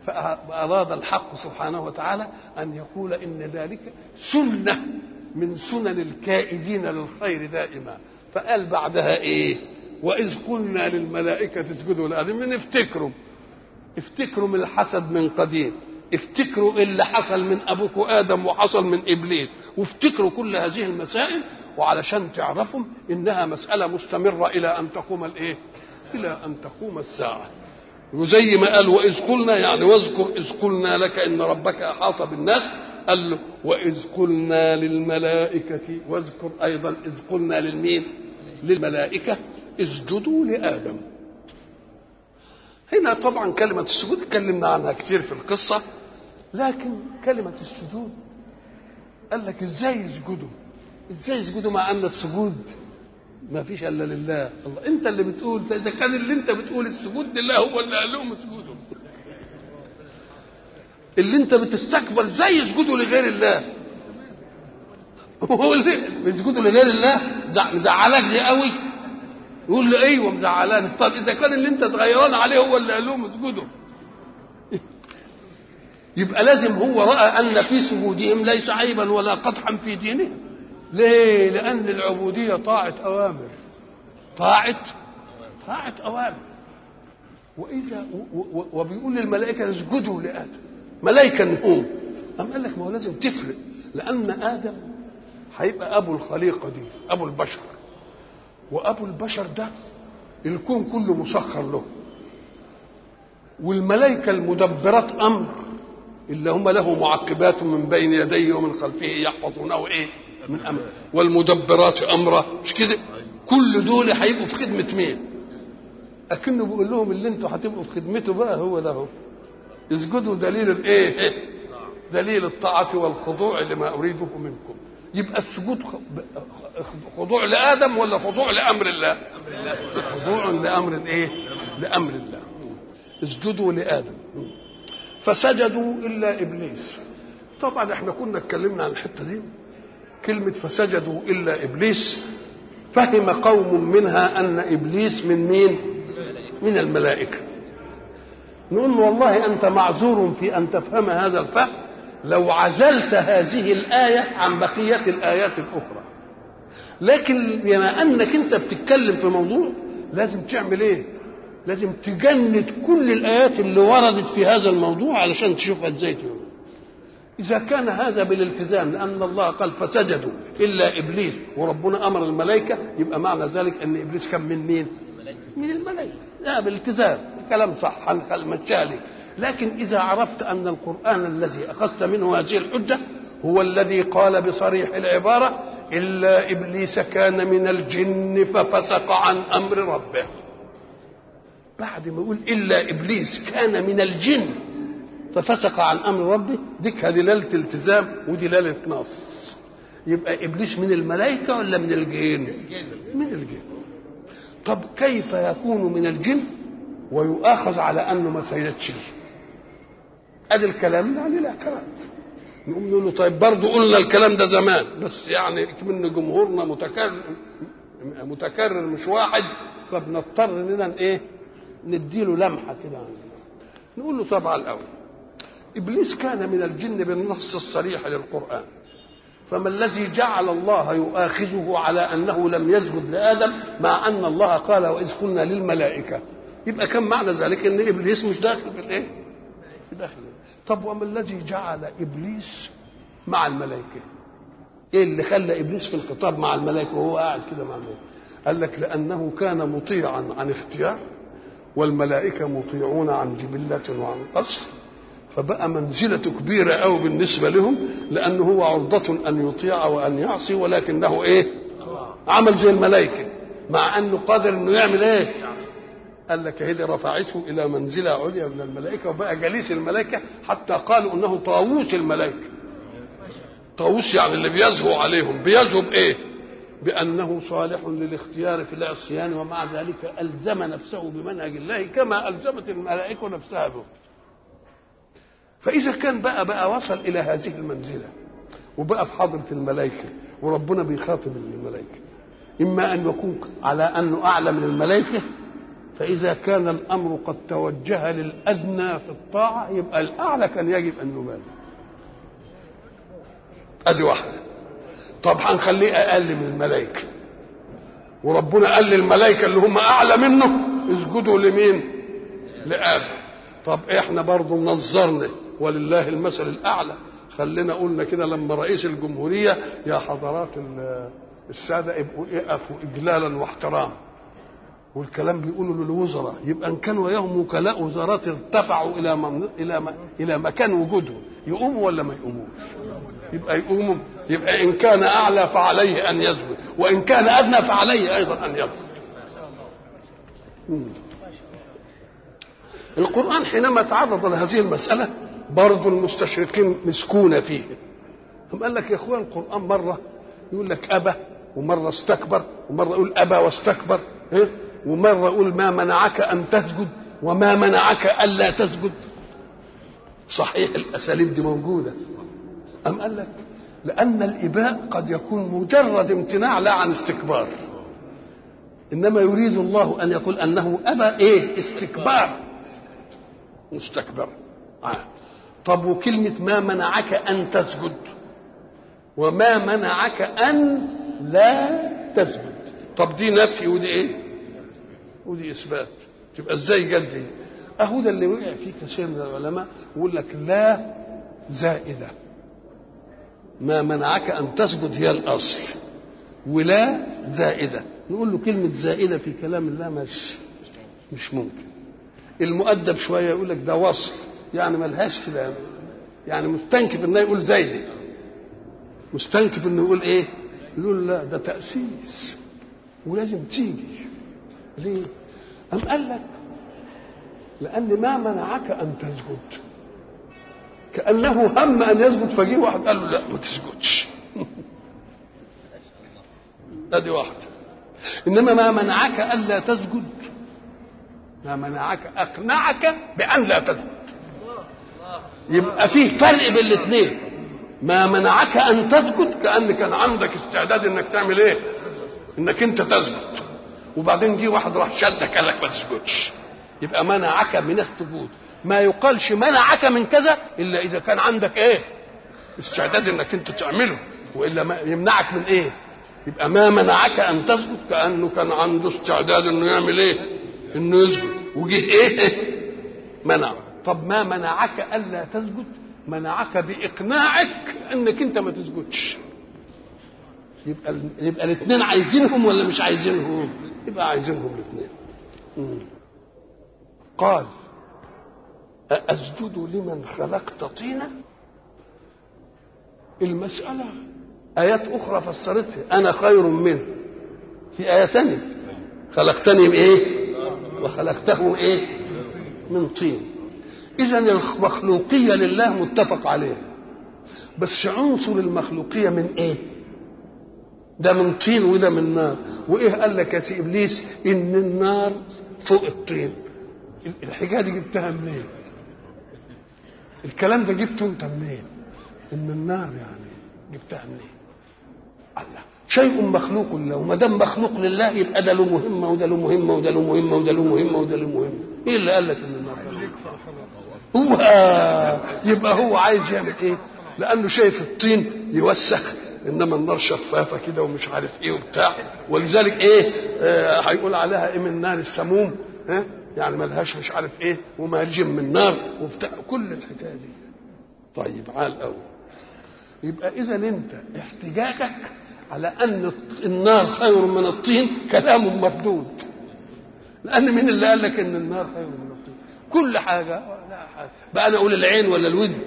فأراد الحق سبحانه وتعالى أن يقول إن ذلك سنة من سنن الكائدين للخير دائما فقال بعدها إيه وإذ قلنا للملائكة اسجدوا لآدم افتكروا افتكروا من الحسد من قديم افتكروا اللي حصل من أبوكم آدم وحصل من إبليس وافتكروا كل هذه المسائل وعلشان تعرفوا إنها مسألة مستمرة إلى أن تقوم الإيه إلى أن تقوم الساعة وزي ما قال وإذ قلنا يعني واذكر إذ قلنا لك إن ربك أحاط بالناس قال له وإذ قلنا للملائكة واذكر أيضا إذ قلنا للمين للملائكة اسجدوا لآدم هنا طبعا كلمة السجود اتكلمنا عنها كتير في القصة لكن كلمة السجود قال لك ازاي يسجدوا ازاي يسجدوا مع ان السجود ما فيش الا لله الله انت اللي بتقول اذا كان اللي انت بتقول السجود لله هو اللي قال لهم اسجدوا اللي انت بتستكبر ازاي يسجدوا لغير الله هو اللي بيسجدوا لغير الله مزعلك دي قوي يقول له ايوه مزعلاني طب اذا كان اللي انت تغيران عليه هو اللي قال لهم اسجدوا يبقى لازم هو راى ان في سجودهم ليس عيبا ولا قدحا في دينهم ليه لان العبوديه طاعه اوامر طاعه طاعه اوامر واذا وبيقول للملائكه اسجدوا لادم ملائكه هم أم قال لك ما هو لازم تفرق لان ادم هيبقى ابو الخليقه دي ابو البشر وابو البشر ده الكون كله مسخر له والملائكه المدبرات امر اللي هم له معقبات من بين يديه ومن خلفه يحفظونه ايه من امر والمدبرات امره مش كده كل دول هيبقوا في خدمه مين اكنه بيقول لهم اللي انتوا هتبقوا في خدمته بقى هو ده هو اسجدوا دليل الايه دليل الطاعه والخضوع لما اريده منكم يبقى السجود خضوع لادم ولا خضوع لامر الله خضوع لامر الايه لامر الله اسجدوا لادم فسجدوا الا ابليس طبعا احنا كنا اتكلمنا عن الحته دي كلمه فسجدوا الا ابليس فهم قوم منها ان ابليس من مين من الملائكه نقول له والله انت معذور في ان تفهم هذا الفهم لو عزلت هذه الايه عن بقيه الايات الاخرى لكن بما انك انت بتتكلم في موضوع لازم تعمل ايه لازم تجند كل الايات اللي وردت في هذا الموضوع علشان تشوفها ازاي تقول اذا كان هذا بالالتزام لان الله قال فسجدوا الا ابليس وربنا امر الملائكه يبقى معنى ذلك ان ابليس كان من مين من الملائكه لا بالالتزام كلام صح مشالي لكن اذا عرفت ان القران الذي اخذت منه هذه الحجه هو الذي قال بصريح العباره الا ابليس كان من الجن ففسق عن امر ربه بعد ما يقول الا ابليس كان من الجن ففسق عن امر ربه ديك دلاله التزام ودلاله نص يبقى ابليس من الملائكه ولا من الجن من الجن طب كيف يكون من الجن ويؤاخذ على انه ما سيدش ادي الكلام ده عليه الاعتراض نقوم نقول له طيب برضه قلنا الكلام ده زمان بس يعني من جمهورنا متكرر متكرر مش واحد فبنضطر اننا ايه نديله لمحه كده نقول له طبعا الاول ابليس كان من الجن بالنص الصريح للقران فما الذي جعل الله يؤاخذه على انه لم يسجد لادم مع ان الله قال واذ قلنا للملائكه يبقى كان معنى ذلك ان ابليس مش داخل في الايه داخل طب وما الذي جعل ابليس مع الملائكه ايه اللي خلى ابليس في الخطاب مع الملائكه وهو قاعد كده مع الملائكه قال لك لانه كان مطيعا عن اختيار والملائكه مطيعون عن جبله وعن قصر فبقى منزلته كبيره قوي بالنسبه لهم لانه هو عرضه ان يطيع وان يعصي ولكنه ايه عمل زي الملائكه مع انه قادر انه يعمل ايه قال لك هذه رفعته الى منزله عليا من الملائكه وبقى جليس الملائكه حتى قالوا انه طاووس الملائكه طاووس يعني اللي بيزهو عليهم بيزهو بايه بانه صالح للاختيار في العصيان ومع ذلك الزم نفسه بمنهج الله كما الزمت الملائكه نفسها به فاذا كان بقى بقى وصل الى هذه المنزله وبقى في حضره الملائكه وربنا بيخاطب الملائكه اما ان يكون على انه اعلى من الملائكه فإذا كان الأمر قد توجه للأدنى في الطاعة يبقى الأعلى كان يجب أن يبالغ أدي واحدة طب هنخليه أقل من الملائكة وربنا قال للملائكة اللي هم أعلى منه اسجدوا لمين؟ لآدم طب احنا برضه نظرنا ولله المثل الأعلى خلينا قلنا كده لما رئيس الجمهورية يا حضرات السادة ابقوا اقفوا إجلالا واحتراما والكلام بيقولوا للوزراء يبقى ان كانوا وياهم وكلاء وزارات ارتفعوا الى من الى م... الى مكان وجودهم يقوموا ولا ما يقوموش؟ يبقى يقوموا يبقى ان كان اعلى فعليه ان يسجد وان كان ادنى فعليه ايضا ان يسجد. القران حينما تعرض لهذه المساله برضه المستشرقين مسكون فيه. هم قال لك يا اخوان القران مره يقول لك ابى ومره استكبر ومره يقول ابى واستكبر إيه؟ ومرة يقول ما منعك أن تسجد وما منعك ألا تسجد صحيح الأساليب دي موجودة أم قال لك لأن الإباء قد يكون مجرد امتناع لا عن استكبار إنما يريد الله أن يقول أنه أبى إيه استكبار مستكبر آه. طب وكلمة ما منعك أن تسجد وما منعك أن لا تسجد طب دي نفي ودي ايه ودي اثبات تبقى ازاي جد دي اهو ده اللي وقع فيه كثير من العلماء يقول لك لا زائده ما منعك ان تسجد هي الاصل ولا زائده نقول له كلمه زائده في كلام الله مش مش ممكن المؤدب شويه يقول لك ده وصف يعني ملهاش كده يعني مستنكف انه يقول زايده مستنكف انه يقول ايه يقول لا ده تاسيس ولازم تيجي ليه أم قال لك لأن ما منعك أن تسجد كأنه هم أن يسجد فجيه واحد قال له لا ما تسجدش ادي واحدة إنما ما منعك ألا تسجد ما منعك أقنعك بأن لا تسجد يبقى فيه فرق بين الاثنين ما منعك أن تسجد كأن كان عندك استعداد إنك تعمل إيه؟ إنك أنت تسجد وبعدين جه واحد راح شدك قال لك ما تسجدش يبقى منعك من السجود ما يقالش منعك من كذا الا اذا كان عندك ايه استعداد انك انت تعمله والا ما يمنعك من ايه يبقى ما منعك ان تسجد كانه كان عنده استعداد انه يعمل ايه انه يسجد وجه ايه منع طب ما منعك الا تسجد منعك باقناعك انك انت ما تسجدش يبقى يبقى الاثنين عايزينهم ولا مش عايزينهم يبقى عايزينهم الاثنين قال أأسجد لمن خلقت طينا المسألة آيات أخرى فسرتها أنا خير منه في آية ثانية خلقتني من إيه وخلقته إيه من طين إذا المخلوقية لله متفق عليها بس عنصر المخلوقية من إيه ده من طين وده من نار وايه قال لك يا سي ابليس ان النار فوق الطين الحكايه دي جبتها منين الكلام ده جبته انت منين ان النار يعني جبتها منين الله شيء مخلوق له وما دام مخلوق لله يبقى ده له مهمه وده له مهمه وده له مهمه وده له مهمه وده له مهمه ايه اللي قال لك ان النار هو يبقى هو عايز يعمل ايه لانه شايف الطين يوسخ انما النار شفافه كده ومش عارف ايه وبتاع ولذلك ايه آه هيقول عليها ايه من نار السموم ها يعني ملهاش مش عارف ايه ومارج من نار وبتاع كل الحكايه دي طيب عال قوي يبقى اذا انت احتجاجك على ان النار خير من الطين كلام مردود لان مين اللي قال لك ان النار خير من الطين كل حاجه لا حاجه بقى انا اقول العين ولا الودن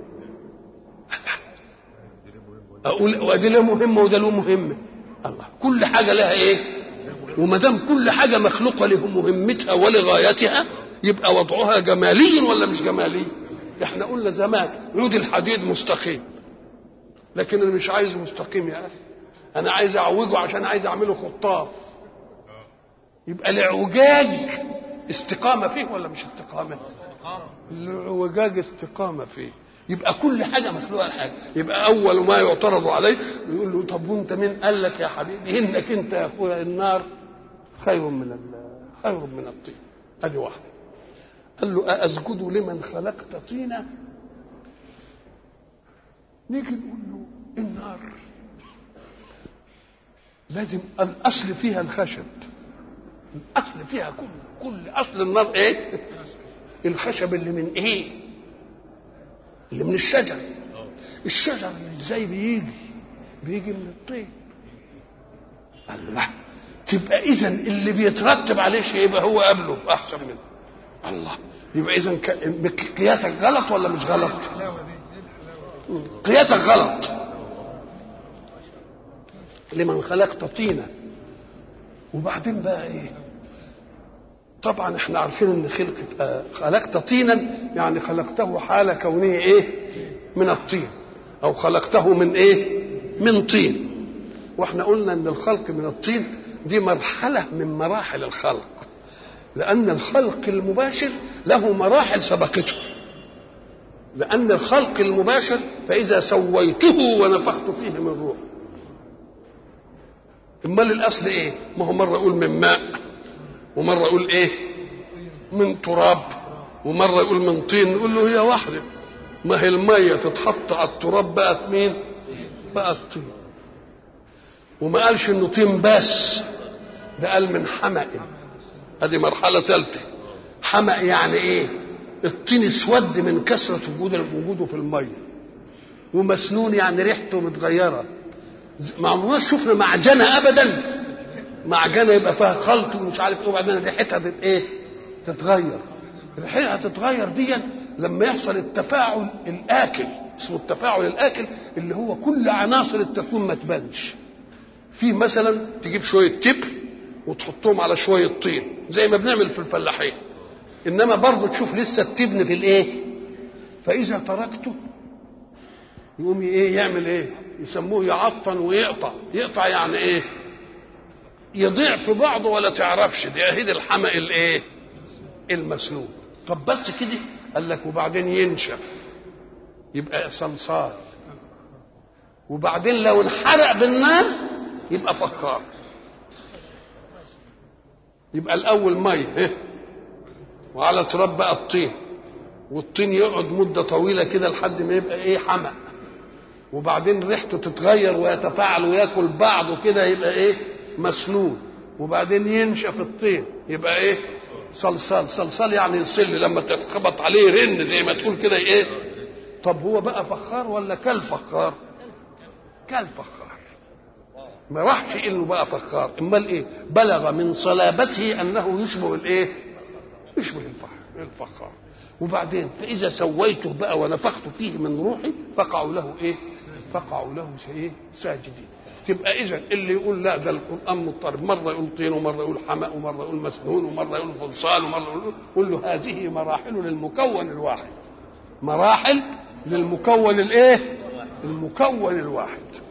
اقول وادي له مهمه وده له مهمه الله كل حاجه لها ايه وما دام كل حاجه مخلوقه له مهمتها ولغايتها يبقى وضعها جمالي ولا مش جمالي احنا قلنا زمان عود الحديد مستقيم لكن انا مش عايزه مستقيم يا اخي انا عايز اعوجه عشان عايز اعمله خطاف يبقى الاعوجاج استقامه فيه ولا مش استقامه الاعوجاج استقامه فيه يبقى كل حاجه مخلوقه لحاجه يبقى اول ما يعترض عليه يقول له طب وانت مين قال لك يا حبيبي انك انت يا اخويا النار خير من خير من الطين ادي واحده قال له أأسجد لمن خلقت طينا نيجي نقول له النار لازم الاصل فيها الخشب الاصل فيها كل كل اصل النار ايه الخشب اللي من ايه اللي من الشجر الشجر ازاي بيجي بيجي من الطين الله تبقى اذا اللي بيترتب عليه شيء يبقى هو قبله احسن منه الله يبقى اذا قياسك غلط ولا مش غلط قياسك غلط لمن خلقت طينا وبعدين بقى ايه طبعا احنا عارفين ان خلقت خلقت طينا يعني خلقته حال كونه ايه من الطين او خلقته من ايه من طين واحنا قلنا ان الخلق من الطين دي مرحله من مراحل الخلق لان الخلق المباشر له مراحل سبقته لأن الخلق المباشر فإذا سويته ونفخت فيه من روح امال الاصل ايه ما هو مره يقول من ماء ومره يقول ايه من تراب ومره يقول من طين نقول له هي واحده ما هي الميه تتحط على التراب بقت مين بقت طين وما قالش انه طين بس ده قال من حمأ ادي مرحله ثالثه حمأ يعني ايه الطين اسود من كثره وجود وجوده في الميه ومسنون يعني ريحته متغيره ما عمرناش شفنا معجنه ابدا معجنه يبقى فيها خلط ومش عارف ايه وبعدين ريحتها تت ايه تتغير ريحتها تتغير دي لما يحصل التفاعل الاكل اسمه التفاعل الاكل اللي هو كل عناصر التكوين ما تبانش في مثلا تجيب شويه تبر وتحطهم على شويه طين زي ما بنعمل في الفلاحين انما برضه تشوف لسه التبن في الايه فاذا تركته يقوم ايه يعمل ايه يسموه يعطن ويقطع يقطع يعني ايه يضيع في بعضه ولا تعرفش دي اهيد الحمق الايه المسلوق طب بس كده قال لك وبعدين ينشف يبقى صلصال وبعدين لو انحرق بالنار يبقى فخار يبقى الاول ميه وعلى تراب بقى الطين والطين يقعد مده طويله كده لحد ما يبقى ايه حمق وبعدين ريحته تتغير ويتفاعل وياكل بعضه كده يبقى ايه مسنون وبعدين ينشف الطين يبقى ايه صلصال صلصال يعني يصل لما تتخبط عليه رن زي ما تقول كده ايه طب هو بقى فخار ولا كالفخار كالفخار ما راحش انه بقى فخار امال ايه بلغ من صلابته انه يشبه الايه يشبه الفخار وبعدين فاذا سويته بقى ونفخت فيه من روحي فقعوا له ايه فقعوا له ايه ساجدين تبقى اذا اللي يقول لا ده القران مضطرب مره يقول طين ومره يقول حمأ ومره يقول مسنون ومره يقول فلصال ومره يقول قل له هذه مراحل للمكون الواحد مراحل للمكون الايه المكون الواحد